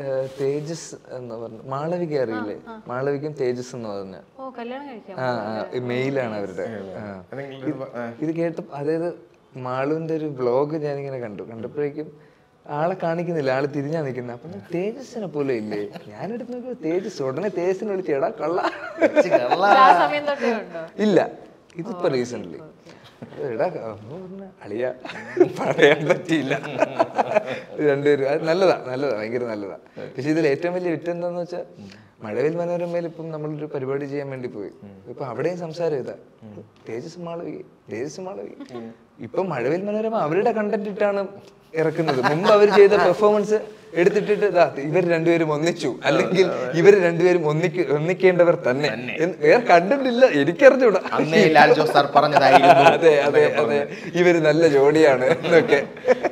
ഏഹ്, തേജസ് എന്ന് പറഞ്ഞു മാളവിക അറിയില്ലേ മാളവികയും തേജസ് എന്ന് പറഞ്ഞ ഓ കല്യാണം കഴിക്കാം ആ ആ മെയിലാണ് അവരുടെ ആ. അല്ലെങ്കിൽ ഇത് ആ, ഇത് കേട്ട അതായത് മാളുവിന്റെ ഒരു വ്ലോഗ് ഞാനിങ്ങനെ കണ്ടു കണ്ടപ്പോഴേക്കും ആളെ കാണിക്കുന്നില്ല ആള് തിരിഞ്ഞാ നിൽക്കുന്നത് അപ്പൊ ഞാൻ തേജസ്സിനെ പോലെ ഇല്ലേ ഞാനെടുത്ത് നോക്കിയപ്പോ തേജസ് ഉടനെ തേജസ്സിനെ വിളിച്ച് എടാ കള്ള ആ സമയം തൊട്ടേ ഉണ്ടോ ഇല്ല ഇതിപ്പോ റീസെന്റ് എടാ അപ്പൊ പറഞ്ഞ, അളിയ പറയാൻ പറ്റിയില്ല രണ്ടുപേരും അത് നല്ലതാ നല്ലതാ ഭയങ്കര നല്ലതാ പക്ഷെ ഇതിൽ ഏറ്റവും വലിയ വിറ്റ് എന്താന്ന് വെച്ചാൽ മഴവിൽ മനോരമയിൽ ഇപ്പം നമ്മളൊരു പരിപാടി ചെയ്യാൻ വേണ്ടി പോയി ഇപ്പൊ അവിടെയും സംസാരം ഇതാ തേജസ് മാളവിക തേജസ് മാളവിക ഇപ്പൊ മഴവിൽ മനോരമ അവരുടെ കണ്ടന്റ് ഇട്ടാണ് ഇറക്കുന്നത് മുമ്പ് അവർ ചെയ്ത പെർഫോമൻസ് എടുത്തിട്ടിട്ട് ഇതാ ഇവർ രണ്ടുപേരും ഒന്നിച്ചു അല്ലെങ്കിൽ ഇവർ രണ്ടുപേരും ഒന്നിക്ക് ഒന്നിക്കേണ്ടവർ തന്നെ എന്ന് വേറെ കണ്ടിട്ടില്ല എനിക്കറിഞ്ഞൂടാ അന്നേ ലാൽ ജോസ് സാർ പറഞ്ഞതായിരുന്നു അതെ അതെ അതെ ഇവര് നല്ല ജോഡിയാണ് എന്നൊക്കെ